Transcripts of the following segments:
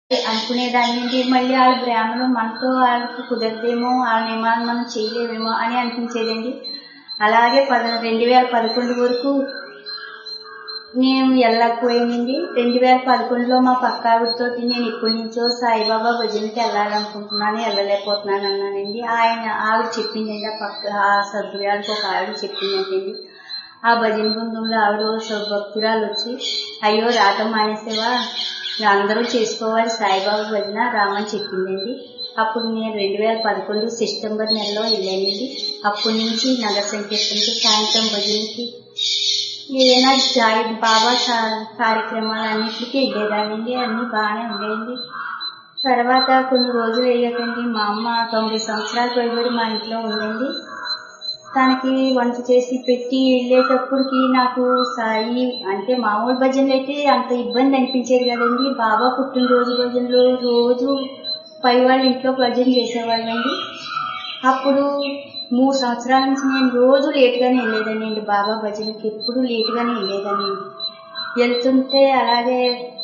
అనుకునేదాన్ని మళ్ళీ వాళ్ళ బ్రాహ్మణులు మనతో వాళ్ళకి కుదరదేమో వాళ్ళ నియమాలు మనం చేయలేమేమో అని అనిపించేదండి అలాగే పద రెండు వేల పదకొండు వరకు నేను వెళ్ళకపోయానండి రెండు వేల పదకొండులో మా పక్క ఆవిడతో నేను ఇప్పటి నుంచో సాయిబాబా భజనకి వెళ్ళాలనుకుంటున్నాను వెళ్ళలేకపోతున్నాను అన్నానండి ఆయన ఆవిడ చెప్పిందండి ఆ పక్క ఆ సభ్యురాలకు ఒక ఆవిడ చెప్పిందండి ఆ భజన బృందంలో ఆవిడ భక్తురాలు వచ్చి అయ్యో రావటం మానేసేవా అందరూ చేసుకోవాలి సాయిబాబా భజన రామని చెప్పిందండి అప్పుడు నేను రెండు వేల పదకొండు సెప్టెంబర్ నెలలో వెళ్ళానండి అప్పటి నుంచి నగర సంకీర్తనకి సాయంత్రం భజనకి ఏదైనా జాయి బాబా కార్యక్రమాలు అన్నింటికి వెళ్ళేదానండి అన్నీ బాగానే ఉండేయండి తర్వాత కొన్ని రోజులు అయ్యాకండి మా అమ్మ తొమ్మిది సంవత్సరాలు పైబడి మా ఇంట్లో ఉందండి తనకి వంట చేసి పెట్టి వెళ్ళేటప్పటికి నాకు సాయి అంటే మామూలు భజనలు అయితే అంత ఇబ్బంది అనిపించేది కదండి బాబా పుట్టినరోజు భజనలు రోజు పై వాళ్ళ ఇంట్లో భజన చేసేవాళ్ళండి అప్పుడు మూడు సంవత్సరాల నుంచి నేను రోజు లేట్గానే వెళ్ళేదానండి బాబా భజనకి ఎప్పుడు లేట్గానే వెళ్ళేదానండి వెళ్తుంటే అలాగే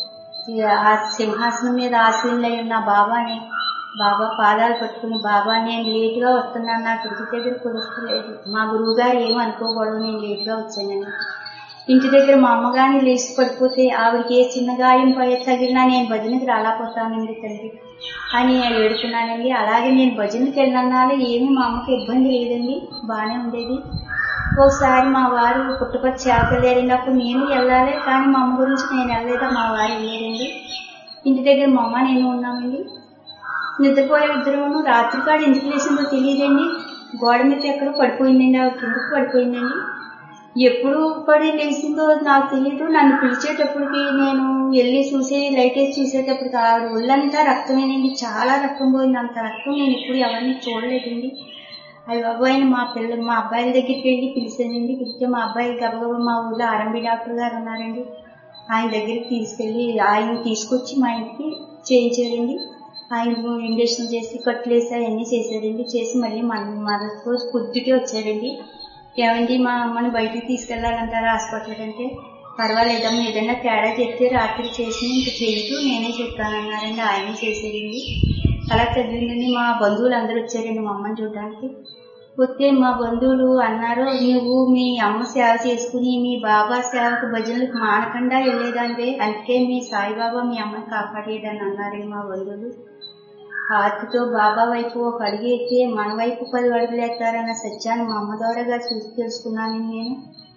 ఆ సింహాసనం మీద ఆశీనులై ఉన్న బాబాని బాబా పాదాలు పట్టుకుని బాబా నేను లేట్గా వస్తున్నాను నాకు ఇంటి దగ్గర కుదరలేదు మా గురువు గారు ఏమనుకోకూడదు నేను లేట్గా వచ్చానని ఇంటి దగ్గర మా అమ్మగారిని లేచి పడిపోతే ఆవిడకి ఏ చిన్న గాయం పై తగిలినా నేను భజనకి రాలేకపోతానండి తండ్రి అని ఏడుకున్నానండి అలాగే నేను భజనకి వెళ్ళినాలు ఏమీ మా అమ్మకి ఇబ్బంది లేదండి బాగానే ఉండేది ఒకసారి మా వారు పుట్టపచ్చి చేరలేరినప్పుడు నేను వెళ్ళాలి కానీ మా అమ్మ గురించి నేను వెళ్ళలేదా మా వారు వెళ్ళలేదండి ఇంటి దగ్గర మా అమ్మ నేను ఉన్నామండి నిద్రపోయే ఇద్దరును రాత్రికాడ ఎందుకు లేచిందో తెలియదండి గోడ మీద ఎక్కడో పడిపోయిందండి ఆవిడ కిందకు పడిపోయిందండి ఎప్పుడు పడి లేచిందో నాకు తెలియదు నన్ను పిలిచేటప్పటికి నేను వెళ్ళి చూసే లైట్ వేసి చూసేటప్పటికి ఆవిడ ఒళ్ళంతా రక్తమేనండి చాలా రక్తం పోయింది అంత రక్తం నేను ఇప్పుడు ఎవరిని చూడలేదండి అవి బాబాయ్ మా పిల్ల మా అబ్బాయిల దగ్గరికి వెళ్ళి పిలిచానండి పిలిస్తే మా అబ్బాయి గబగబా మా ఊళ్ళో ఆర్ఎంబి డాక్టర్ గారు ఉన్నారండి ఆయన దగ్గరికి తీసుకెళ్ళి ఆయన తీసుకొచ్చి మా ఇంటికి చేయించారండి ఆయన ఇంజక్షన్ చేసి కట్లేసి అవన్నీ చేశారండి చేసి మళ్ళీ మన మరొక రోజు పొద్దుటే వచ్చారండి ఏమండి మా అమ్మని బయటికి తీసుకెళ్ళాలంటారా హాస్పిటల్ అంటే పర్వాలేదమ్మా ఏదైనా తేడా చెప్తే రాత్రి చేసి ఇంక చేయదు నేనే చెప్తానన్నారండి ఆయనే చేసేయండి అలా చదివిందండి మా బంధువులు అందరూ వచ్చారండి మా అమ్మని చూడడానికి వస్తే మా బంధువులు అన్నారు నువ్వు మీ అమ్మ సేవ చేసుకుని మీ బాబా సేవకు భజనలకు మానకుండా వెళ్ళేదానివే అందుకే మీ సాయిబాబా మీ అమ్మని కాపాడేదని అన్నారండి మా బంధువులు ఆర్తితో బాబా వైపు ఒక అడుగు ఎత్తే మన వైపు పది అడుగులు ఎత్తారన్న సత్యాన్ని మా అమ్మ ద్వారాగా చూసి తెలుసుకున్నాను నేను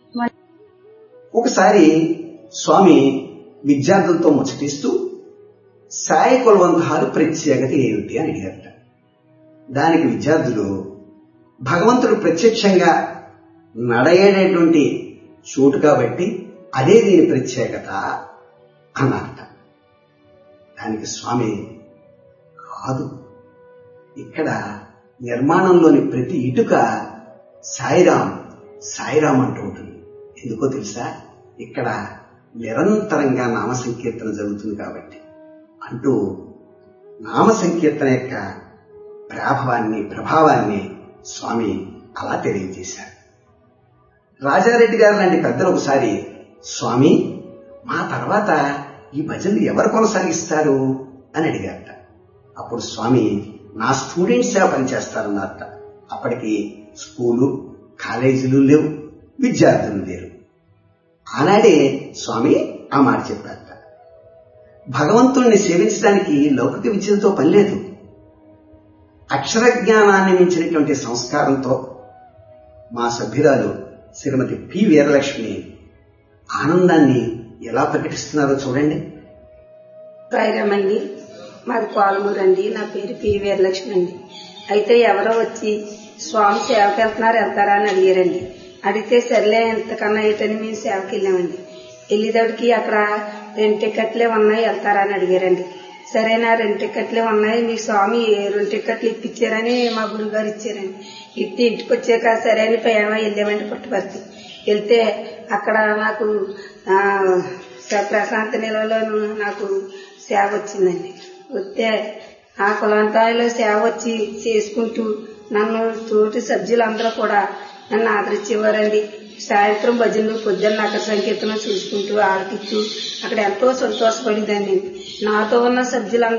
ఒకసారి స్వామి విద్యార్థులతో ముచ్చటిస్తూ సాయి కులవంతాలు ప్రత్యేకత ఏమిటి అని అడిగారట దానికి విద్యార్థులు భగవంతుడు ప్రత్యక్షంగా నడయేటటువంటి చోటు కాబట్టి అదే దీని ప్రత్యేకత అన్నారట దానికి స్వామి కాదు ఇక్కడ నిర్మాణంలోని ప్రతి ఇటుక సాయిరాం సాయిరాం అంటూ ఉంటుంది ఎందుకో తెలుసా ఇక్కడ నిరంతరంగా నామ సంకీర్తన జరుగుతుంది కాబట్టి అంటూ నామ సంకీర్తన యొక్క ప్రాభవాన్ని ప్రభావాన్ని స్వామి అలా తెలియజేశారు రాజారెడ్డి గారు లాంటి పెద్దలు ఒకసారి స్వామి మా తర్వాత ఈ భజనలు ఎవరు కొనసాగిస్తారు అని అడిగారట అప్పుడు స్వామి నా స్టూడెంట్స్ సేవ పనిచేస్తారన్నారట అప్పటికి స్కూలు కాలేజీలు లేవు విద్యార్థులు లేరు ఆనాడే స్వామి ఆ మాట చెప్పారట భగవంతుణ్ణి సేవించడానికి లౌకిక విద్యలతో పని లేదు అక్షర జ్ఞానాన్ని మించినటువంటి సంస్కారంతో మా సభ్యురాలు శ్రీమతి పి వీరలక్ష్మి ఆనందాన్ని ఎలా ప్రకటిస్తున్నారో చూడండి సాయిరామండి మాది పాలమూరు అండి నా పేరు పి వీరలక్ష్మి అండి అయితే ఎవరో వచ్చి స్వామి సేవకి వెళ్తున్నారు వెళ్తారా అని అడిగారండి అడిగితే సర్లే ఎంతకన్నా ఏంటని మేము సేవకి వెళ్ళామండి వెళ్ళేటప్పటికి అక్కడ రెండు టికెట్లే ఉన్నాయి వెళ్తారా అని అడిగారండి సరేనా రెండు టికెట్లే ఉన్నాయి మీ స్వామి రెండు టికెట్లు ఇప్పించారని మా గురువు గారు ఇచ్చారండి ఇట్టి ఇంటికి వచ్చాక సరే అని ప్రయాణం వెళ్ళామండి పుట్టపర్తి వెళ్తే అక్కడ నాకు ప్రశాంత నిలవలోను నాకు సేవ వచ్చిందండి వస్తే ఆ కులంతాయిలో సేవ వచ్చి చేసుకుంటూ నన్ను తోటి సభ్యులందరూ కూడా నన్ను ఆదరించేవారండి సాయంత్రం భజనలు పొద్దున్న అక్కడ సంకీర్తన చూసుకుంటూ ఆలకిస్తూ అక్కడ ఎంతో సంతోషపడిందండి నాతో ఉన్న సభ్యులందరూ